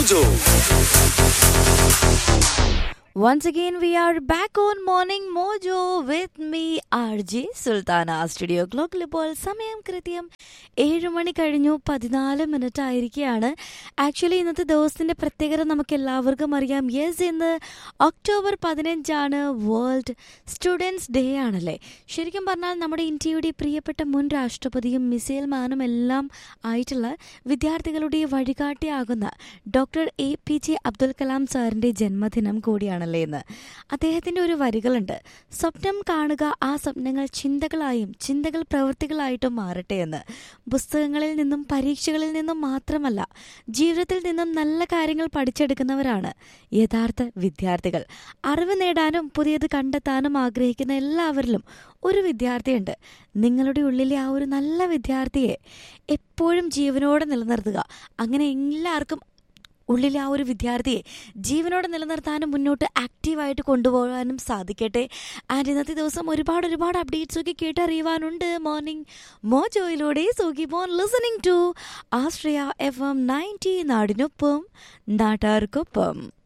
Mojo. Once again, we are back on Morning Mojo with me, RJ Sultana studio ക്ലോക്കിൽ ഇപ്പോൾ സമയം കൃത്യം ഏഴ് മണി കഴിഞ്ഞു പതിനാല് മിനിറ്റ് ആയിരിക്കുകയാണ് ആക്ച്വലി ഇന്നത്തെ ദിവസത്തിന്റെ പ്രത്യേകത നമുക്ക് എല്ലാവർക്കും അറിയാം യെസ് ഇന്ന് ഒക്ടോബർ പതിനഞ്ചാണ് വേൾഡ് സ്റ്റുഡൻസ് ഡേ ആണല്ലേ ശരിക്കും പറഞ്ഞാൽ നമ്മുടെ ഇന്ത്യയുടെ പ്രിയപ്പെട്ട മുൻ രാഷ്ട്രപതിയും മിസൈൽ മാനും എല്ലാം ആയിട്ടുള്ള വിദ്യാർത്ഥികളുടെ വഴികാട്ടിയാകുന്ന doctor A P J Abdul Kalam സാറിന്റെ ജന്മദിനം കൂടിയാണല്ലേ ഇന്ന് അദ്ദേഹത്തിന്റെ ഒരു വരികളുണ്ട് സ്വപ്നം കാണുക ആ സ്വപ്നങ്ങൾ ചിന്തകളായും ചിന്തകൾ പ്രവൃത്തികളായിട്ടും മാറട്ടെ എന്ന് പുസ്തകങ്ങളിൽ നിന്നും പരീക്ഷകളിൽ നിന്നും മാത്രമല്ല ജീവിതത്തിൽ നിന്നും നല്ല കാര്യങ്ങൾ പഠിച്ചെടുക്കുന്നവരാണ് യഥാർത്ഥ വിദ്യാർത്ഥികൾ അറിവ് നേടാനും പുതിയത് കണ്ടെത്താനും ആഗ്രഹിക്കുന്ന എല്ലാവരിലും ഒരു വിദ്യാർത്ഥിയുണ്ട് നിങ്ങളുടെ ഉള്ളിലെ ആ ഒരു നല്ല വിദ്യാർത്ഥിയെ എപ്പോഴും ജീവനോടെ നിലനിർത്തുക അങ്ങനെ എല്ലാവർക്കും ഉള്ളിലെ ആ ഒരു വിദ്യാർത്ഥിയെ ജീവനോടെ നിലനിർത്താനും മുന്നോട്ട് ആക്റ്റീവായിട്ട് കൊണ്ടുപോകാനും സാധിക്കട്ടെ ആൻഡ് ഇന്നത്തെ ദിവസം ഒരുപാട് ഒരുപാട് അപ്ഡേറ്റ്സ് ഒക്കെ കേട്ടറിയുവാനുണ്ട് മോർണിംഗ് മോജോയിലൂടെ so keep on listening to Ashraya F M ninety നാടിനൊപ്പം നാട്ടാർക്കൊപ്പം